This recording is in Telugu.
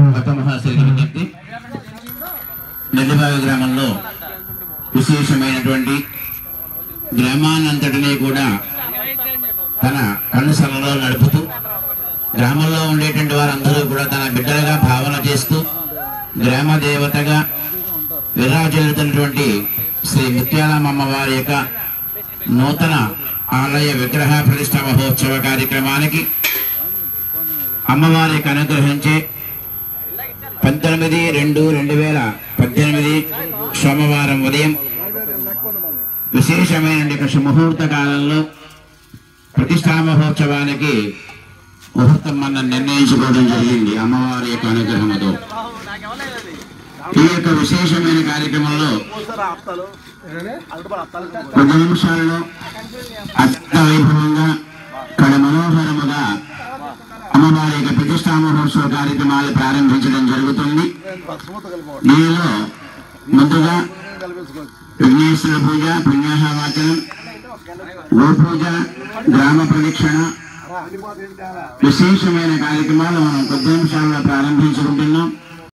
కొత్త మహాశైలి విజ్ఞప్తి నెల్లిబావి గ్రామంలో విశేషమైనటువంటి గ్రామాన్నంతటినీ కూడా తన కన్నుసలలో నడుపుతూ గ్రామంలో ఉండేటువంటి వారందరూ కూడా తన బిడ్డలుగా భావన చేస్తూ గ్రామ దేవతగా విరాజిల్లుతున్నటువంటి శ్రీ ముత్యాలమ్మ అమ్మవారి యొక్క నూతన ఆలయ విగ్రహ ప్రతిష్ట మహోత్సవ కార్యక్రమానికి అమ్మవారి యొక్క అనుగ్రహించే పంతొమ్మిది రెండు రెండు వేల పద్దెనిమిది సోమవారం ఉదయం విశేషమైన ముహూర్త కాలంలో ప్రతిష్టా మహోత్సవానికి ముహూర్తం మనం నిర్ణయించుకోవడం జరిగింది అమ్మవారి యొక్క అనుగ్రహంతో ఈ యొక్క విశేషమైన కార్యక్రమంలో కొద్ది నిమిషాలలో అత్యంత వైభవంగా కడ మనోహరముగా అమ్మవారి యొక్క ప్రతిష్టా మహోత్సవ కార్యక్రమాలు ప్రారంభించడం జరుగుతుంది దీనిలో ముందుగా విఘ్నేశ్వర పూజ పుణ్యాహవాచనం గోపూజ గ్రామ ప్రదక్షిణ విశేషమైన కార్యక్రమాలు మనం కొద్ది నిమిషాల్లో ప్రారంభించుకుంటున్నాం